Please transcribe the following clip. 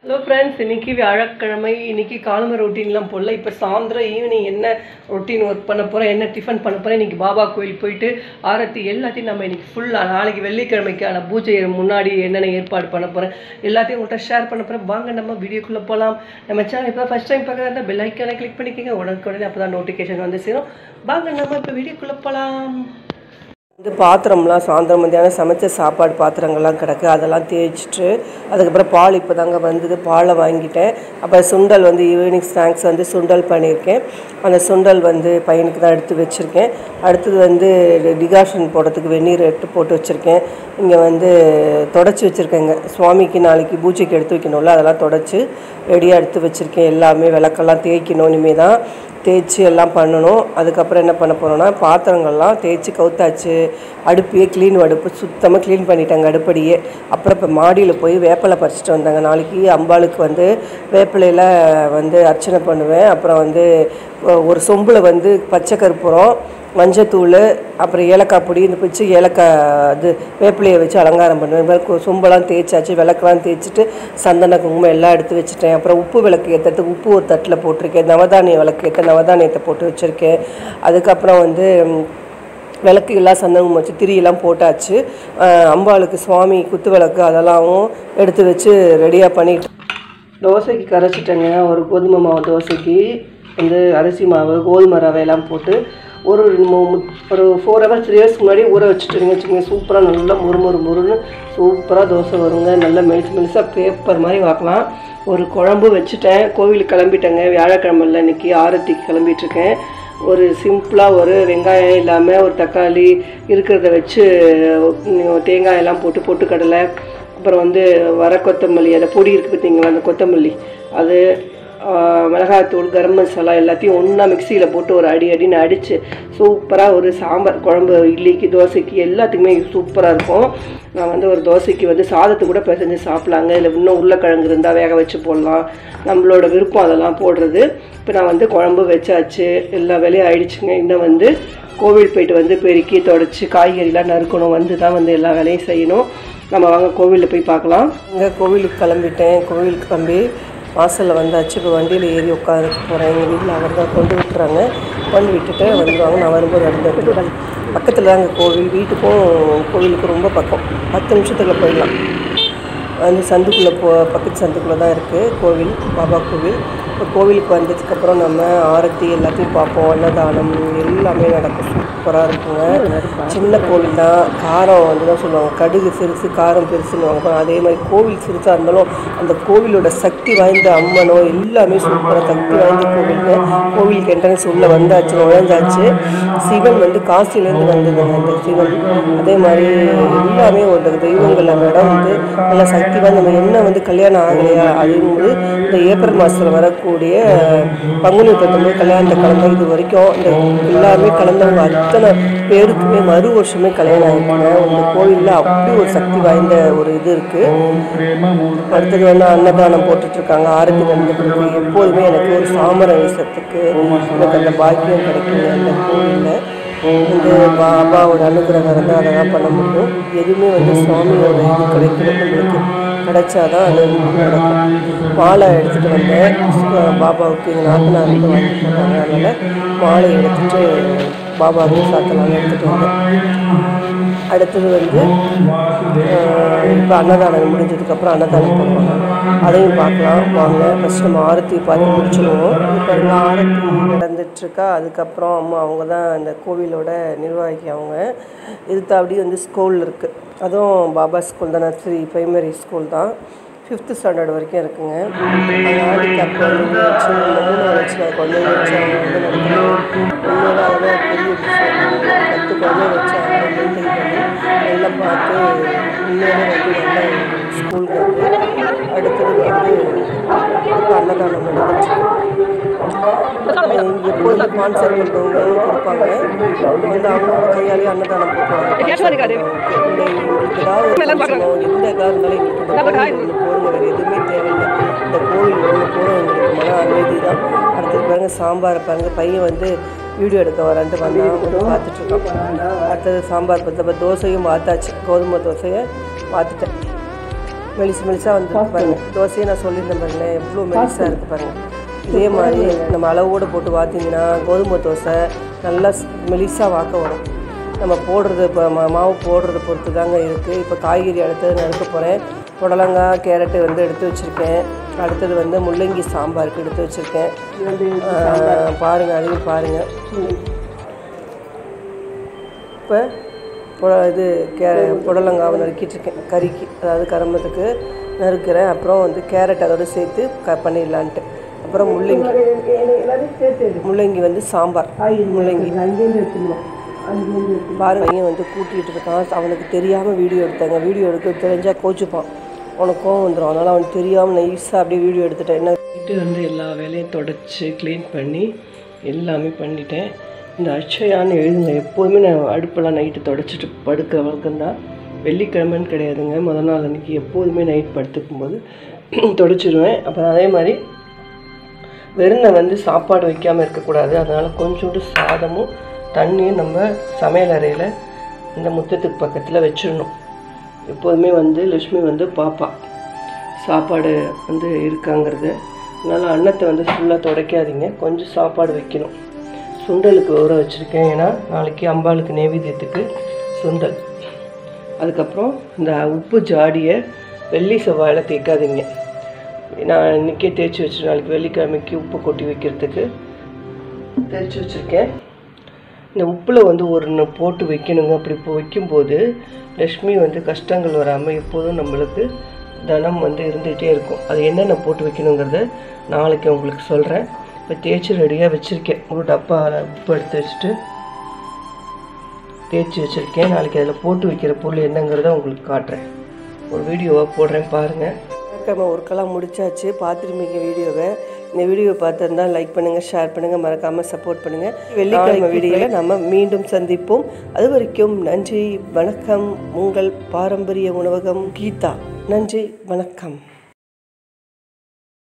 hello friends இன்னைக்கு வியாழக்கிழமை இன்னைக்கு காலம ரொட்டீன்லாம் போடல இப்போ சாயந்தரம் ஈவினிங் என்ன ரொட்டீன் ஒர்க் பண்ண போகிறேன் என்ன டிஃபன் பண்ண போகிறேன் இன்னைக்கு பாபா கோயில் போயிட்டு ஆரத்தி எல்லாத்தையும் நம்ம இன்னைக்கு ஃபுல்லாக நாளைக்கு வெள்ளிக்கிழமைக்கான பூஜை முன்னாடி என்னென்ன ஏற்பாடு பண்ண போகிறேன் எல்லாத்தையும் உங்கள்கிட்ட ஷேர் பண்ண போகிறேன் வாங்க நம்ம வீடியோக்குள்ளே போகலாம் நம்ம சேனல் இப்போ ஃபஸ்ட் டைம் பார்க்குறதா பெல் ஐக்கானை கிளிக் பண்ணிக்கோங்க உடனுக்குடனே அப்போ தான் நோட்டிஃபிகேஷன் வந்து சேரும் வாங்க நம்ம இப்போ வீடியோக்குள்ளே போகலாம் வந்து பாத்திரம்லாம் சாயந்தரம் மத்தியானம் சமைச்ச சாப்பாடு பாத்திரங்கள்லாம் கிடக்கு அதெல்லாம் தேய்ச்சிட்டு அதுக்கப்புறம் பால் இப்போ தாங்க வந்தது பாலை வாங்கிட்டேன் அப்புறம் சுண்டல் வந்து ஈவினிங் ஸ்நாக்ஸ் வந்து சுண்டல் பண்ணியிருக்கேன் அந்த சுண்டல் வந்து பையனுக்கு தான் எடுத்து வச்சுருக்கேன் அடுத்தது வந்து டிகாஷன் போடுறதுக்கு வெந்நீர் எடுத்து போட்டு வச்சுருக்கேன் இங்கே வந்து தொடச்சி வச்சுருக்கேங்க சுவாமிக்கு நாளைக்கு பூஜைக்கு எடுத்து வைக்கணும்ல அதெல்லாம் தொடச்சி ரெடியாக எடுத்து வச்சுருக்கேன் எல்லாமே விளக்கெல்லாம் தேய்க்கணும் இனிமேல் தான் தேய்ச்சி எல்லாம் பண்ணணும் அதுக்கப்புறம் என்ன பண்ண போகிறோன்னா பாத்திரங்கள்லாம் தேய்ச்சி கவுத்தாச்சு அடுப்பையே க்ளீன் அடுப்பு சுத்தமாக க்ளீன் பண்ணிட்டாங்க அடுப்படியே அப்புறம் இப்போ மாடியில் போய் வேப்பிலை பறிச்சிட்டு வந்தாங்க நாளைக்கு அம்பாளுக்கு வந்து வேப்பிலையில் வந்து அர்ச்சனை பண்ணுவேன் அப்புறம் வந்து ஒரு சொம்பில் வந்து பச்சை கற்பூரம் மஞ்சத்தூள் அப்புறம் ஏலக்காய் பொடி இந்த பிடிச்சி ஏலக்காய் இது வேப்பிலையை வச்சு அலங்காரம் பண்ணுவேன் இது மாதிரி கு- சொம்பெல்லாம் தேய்ச்சாச்சு விளக்கெல்லாம் தேய்ச்சிட்டு சந்தன குங்குமம் எல்லாம் எடுத்து வச்சுட்டேன் அப்புறம் உப்பு விளக்கு ஏற்றுறதுக்கு உப்பு ஒரு தட்டில் போட்டிருக்கேன் நவதானிய விளக்கு ஏற்ற நவதானியத்தை போட்டு வச்சுருக்கேன் அதுக்கப்புறம் வந்து ம், விளக்கு எல்லாம் சந்தனம் வச்சு திரியெல்லாம் போட்டாச்சு அஹ் அம்பாளுக்கு சுவாமி குத்து விளக்கு அதெல்லாம் எடுத்து வச்சு ரெடியாக பண்ணிட்டு தோசைக்கு கரைச்சிட்டேங்க ஒரு கோதுமை மாவு தோசைக்கு வந்து அரிசி மாவு கோதுமை ரவையெல்லாம் போட்டு ஒரு மு- மு- ஒரு ஃபோர் ஹவர்ஸ் த்ரீ ஹவர்ஸ் முன்னாடி ஊற வச்சுட்டுருங்க வச்சுக்கோங்க சூப்பராக நல்லா முறு முறு முறுன்னு சூப்பராக தோசை வருங்க நல்லா மெலிசு மெலிசாக பேப்பர் மாதிரி வாக்கலாம் ஒரு குழம்பு வச்சுட்டேன் கோவிலுக்கு கிளம்பிட்டேங்க வியாழக்கிழமைல இன்னைக்கு ஆரத்திக்கு கிளம்பிட்டுருக்கேன் ஒரு சிம்பிளாக ஒரு வெங்காயம் இல்லாமல் ஒரு தக்காளி இருக்கிறத வச்சு உம், தேங்காய் எல்லாம் போட்டு பொட்டுக்கடலை அப்புறம் வந்து வர கொத்தமல்லி அந்த பொடி இருக்குது பார்த்தீங்களா அந்த கொத்தமல்லி அது ஆ, மிளகாய்த்தூள் கரம் மசாலா எல்லாத்தையும் ஒன்றா மிக்சியில் போட்டு ஒரு அடி அடின்னு அடித்து சூப்பராக ஒரு சாம்பார் குழம்பு இட்லிக்கு தோசைக்கு எல்லாத்துக்குமே சூப்பராக இருக்கும் நான் வந்து ஒரு தோசைக்கு வந்து சாதத்தை கூட பிசைஞ்சு சாப்பிட்லாங்க இல்லை இன்னும் உருளைக்கிழங்கு இருந்தால் வேக வச்சு போடலாம் நம்மளோட விருப்பம் அதெல்லாம் போடுறது இப்போ நான் வந்து குழம்பு வச்சாச்சு எல்லா வேலையும் ஆயிடுச்சுங்க இன்னும் வந்து கோவில் போயிட்டு வந்து பெருக்கி தொடச்சி காய்கறிலாம் நறுக்கணும் வந்து தான் வந்து எல்லா வேலையும் செய்யணும் நம்ம வாங்க கோவிலில் போய் பார்க்கலாம் இங்கே கோவிலுக்கு கிளம்பிட்டேன் கோவிலுக்கு கிளம்பி வாசலில் வந்தாச்சு இப்போ வண்டியில் ஏறி உட்கார போகிறேன் எங்கள் வீட்டில் அவர் தான் கொண்டு விட்டுறாங்க கொண்டு விட்டுட்டு வந்துடுவாங்க நான் வரும்போது நடந்து பக்கத்தில் தாங்க கோவில் வீட்டுக்கும் கோவிலுக்கும் ரொம்ப பக்கம் பத்து நிமிஷத்துக்குள்ள போயிடலாம் அந்த சந்துக்குள்ளே போ பக்கத்து சந்துக்குள்ளே தான் இருக்குது கோவில் பாபா கோவில் இப்போ கோவிலுக்கு வந்ததுக்கப்புறம் நம்ம ஆரத்தி எல்லாத்தையும் பார்ப்போம் அன்னதானம் எல்லாமே நடக்கும் சூப்பராக இருக்குங்க சின்ன கோவில் தான் காரம் வந்து தான் சொல்லுவாங்க கடுகு சிறுசு காரம் பெருசுன்னு அதே மாதிரி கோவில் சிறுசாக இருந்தாலும் அந்த கோவிலோட சக்தி வாய்ந்த அம்மனோ எல்லாமே சூப்பராக சக்தி வாய்ந்த கோவிலுங்க கோவிலுக்கு என்ட்ரன்ஸ் உள்ளே வந்தாச்சு நுழைஞ்சாச்சு சிவன் வந்து காசிலேருந்து வந்ததுங்க அந்த சிவன் அதே மாதிரி எல்லாமே ஒரு தெய்வங்கள் அந்த இடம் வந்து நல்ல சக்தி வாய்ந்த நம்ம என்ன வந்து கல்யாணம் ஆகலையா அப்படிங்கும்போது இந்த ஏப்ரல் மாதத்தில் வரக்கூடிய பங்குனி பத்தொம்பது கல்யாணத்தை கலந்த இது வரைக்கும் இந்த எல்லாருமே கலந்தவங்க அத்தனை பேருக்குமே மறு வருஷமே கல்யாணம் ஆகிருப்பாங்க இந்த கோவிலில் அப்படி ஒரு சக்தி வாய்ந்த ஒரு இது இருக்குது அடுத்தது வந்து அன்னதானம் போட்டுட்டு இருக்காங்க ஆரத்தி நடந்துட்டு எப்போதுமே எனக்கு ஒரு சாமர வீசத்துக்கு எனக்கு அந்த பாக்கியம் கிடைக்குங்க அந்த கோவிலில் வந்து பாபாவோட அனுகிரகம் இருந்தால் அதெல்லாம் பண்ண முடியும் எதுவுமே வந்து சுவாமியோட இது கிடைக்கணும் நம்மளுக்கு கிடைச்சாதான் அது நடக்கும் மாலை எடுத்துகிட்டு வந்தேன் அஹ் பாபாவுக்கு எங்கள் நாத்தனார் வந்து வாங்கி போட்டாங்க அதனால் மாலை எடுத்துட்டு பாபாவுக்கு சாத்தலாம் எடுத்துகிட்டு வந்தேன் அடுத்தது வந்து இப்போ அன்னதானம் முடிஞ்சதுக்கப்புறம் அன்னதானம் போடுவாங்க அதையும் பார்க்கலாம் வாங்க ஃபஸ்ட் நம்ம ஆரத்தி பார்த்து முடிச்சிடுவோம் இப்போ இங்கே ஆரத்தி நடந்துட்டுருக்கா அதுக்கப்புறம் அம்மா அவங்க தான் இந்த கோவிலோட நிர்வாகி அவங்க இது தாண்டி வந்து ஸ்கூல் இருக்குது அதுவும் பாபா ஸ்கூல் தான் நர்சரி பிரைமரி ஸ்கூல் தான் ஃபிஃப்த்து ஸ்டாண்டர்ட் வரைக்கும் இருக்குங்க ஹேண்டிகேப் குழந்தைங்க வச்சு இந்த மூணு வச்சு குழந்தைங்க வச்சு அவங்க வந்து நடத்துகிறோம் உண்மையில அதெல்லாம் பெரிய விஷயம் பத்து குழந்தைங்க வச்சு அவங்க மெயின்டைன் பண்ணி நல்லா பார்த்து உண்மையிலே வந்து நல்ல ஸ்கூல் இருக்குது அடுத்தது வந்து இப்போ அன்னதானம் நடந்துச்சு எப்போது ஸ்பான்சர் பண்ணுறவங்க கொடுப்பாங்க வந்து அவங்க கையாலே அன்னதானம் போட்டுருவாங்க உங்களுக்கு ஏதாவது ஒரு function ஓ, எந்த இதாக இருந்தாலும் எங்களுக்கு இந்த கோவில் ஒன்று போடுங்க வேறு எதுவுமே தேவையில்லை இந்த கோவில் ஒன்று போகிறோம் எங்களுக்கு மன அமைதி தான் அடுத்தது பாருங்க சாம்பாரை பாருங்க பையன் வந்து வீடியோ எடுக்க வரான்ட்டு வந்தான் வந்து பார்த்துட்டு இருக்கான் அடுத்தது சாம்பார் பற்றி தோசையும் பார்த்தாச்சு கோதுமை தோசையை பார்த்துட்டேன் மெலிசு மெலிசாக வந்து பாருங்க தோசையை நான் சொல்லியிருந்தேன் பாருங்களேன் எவ்வளோ மெலிசாக இருக்குது பாருங்க இதே மாதிரி நம்ம அளவோடு போட்டு பார்த்தீங்கன்னா கோதுமை தோசை நல்லா மெலிசாக வாக்க வரும் நம்ம போடுறது இப்போ மா- மாவு போடுறத பொறுத்து தாங்க இருக்குது இப்போ காய்கறி அடுத்தது நறுக்க போகிறேன் புடலங்காய் கேரட்டு வந்து எடுத்து வச்சுருக்கேன் அடுத்தது வந்து முள்ளங்கி சாம்பாருக்கு எடுத்து வச்சுருக்கேன் பாருங்கள் அதையும் பாருங்கள் இப்போ புட இது கே புடலங்காவை நறுக்கிட்டு இருக்கேன் கறிக்கு அதாவது கரம்பத்துக்கு நறுக்கிறேன் அப்புறம் வந்து கேரட் அதோட சேர்த்து க பண்ணிடலான்ட்டு அப்புறம் முள்ளங்கி முள்ளங்கி வந்து சாம்பார் முள்ளங்கி பாருங்க பையன் வந்து கூட்டிகிட்டு இருக்கான் அவனுக்கு தெரியாமல் வீடியோ எடுத்தாங்க வீடியோ எடுக்க தெரிஞ்சால் கோச்சுப்பான் உனக்கு கோவம் வந்துடும் அதனால் அவனுக்கு தெரியாமல் நைஸாக அப்படியே வீடியோ எடுத்துட்டேன் என்ன வீட்டு வந்து எல்லா வேலையும் தொடச்சி க்ளீன் பண்ணி எல்லாமே பண்ணிட்டேன் இந்த அட்சயான்னு எழுதுங்க எப்போதுமே நான் அடுப்பெல்லாம் நைட்டு தொடச்சிட்டு படுக்கிற வழக்கம் தான் வெள்ளிக்கிழமைன்னு கிடையாதுங்க முதல் நாள் அன்றைக்கி எப்போதுமே நைட் படுத்துக்கும் போது தொடச்சிடுவேன் அப்புறம் அதே மாதிரி வெறுனை வந்து சாப்பாடு வைக்காமல் இருக்கக்கூடாது அதனால் கொஞ்சோண்டு சாதமும் தண்ணியும் நம்ம சமையல் அறையில் இந்த முத்தத்துக்கு பக்கத்தில் வச்சிடணும் எப்போதுமே வந்து லட்சுமி வந்து பாப்பா சாப்பாடு வந்து இருக்காங்கிறது அதனால் அன்னத்தை வந்து ஃபுல்லாக துடைக்காதீங்க கொஞ்சம் சாப்பாடு வைக்கணும் சுண்டலுக்கு ஊற வச்சுருக்கேன் ஏன்னா நாளைக்கு அம்பாளுக்கு நைவேத்தியத்துக்கு சுண்டல் அதுக்கப்புறம் இந்த உப்பு ஜாடியை வெள்ளி செவ்வாயில் தேய்க்காதீங்க நான் இன்றைக்கே தேய்ச்சி வச்சு நாளைக்கு வெள்ளிக்கிழமைக்கு உப்பு கொட்டி வைக்கிறதுக்கு தேய்ச்சி வச்சுருக்கேன் இந்த உப்பில் வந்து ஒரு போட்டு வைக்கணுங்க அப்படி இப்போ வைக்கும்போது லக்ஷ்மி வந்து கஷ்டங்கள் வராமல் எப்போதும் நம்மளுக்கு தனம் வந்து இருந்துகிட்டே இருக்கும் அது என்னென்ன போட்டு வைக்கணுங்கிறத நாளைக்கு உங்களுக்கு சொல்கிறேன் இப்போ தேய்ச்சி ரெடியாக வச்சுருக்கேன் ஒரு டப்பாவில் உப்பு எடுத்து வச்சுட்டு தேய்ச்சி வச்சுருக்கேன் நாளைக்கு அதில் போட்டு வைக்கிற பொருள் என்னங்கிறத உங்களுக்கு காட்டுறேன் ஒரு வீடியோவாக போடுறேன் பாருங்கள் கிழமை ஒர்க்கெல்லாம் முடிச்சாச்சு பார்த்துருப்பீங்க வீடியோவை இந்த வீடியோவை பார்த்துருந்தா லைக் பண்ணுங்கள் ஷேர் பண்ணுங்கள் மறக்காமல் சப்போர்ட் பண்ணுங்கள் வெள்ளிக்கிழமை வீடியோவில் நம்ம மீண்டும் சந்திப்போம் அது வரைக்கும் நன்றி வணக்கம் உங்கள் பாரம்பரிய உணவகம் கீதா நன்றி வணக்கம்